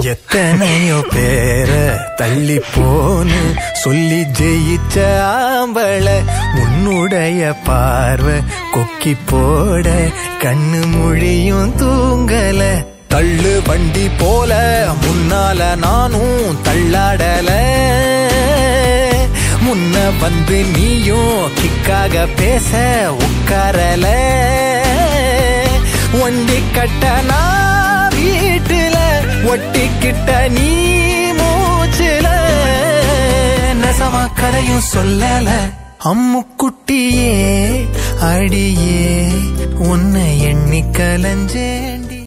எத்தனையோ பேர தள்ளி போன்னு சொல்லி ஜெயிச்ச ஆம்பள உன்னுடைய பார்வை கொக்கி போட கண்ணு மொழியும் தூங்கல தள்ளு வண்டி போல முன்னால நானும் தள்ளாடல முன்ன வந்து நீயும் கிக்காக பேச உட்காரல வண்டி கட்டனா வீட்டுல ஒட்டிக்கிட்ட நீ மூச்சுல நெசமா கதையும் சொல்லல அம்முக்குட்டியே அடியே உன்னை எண்ணி கலஞ்சே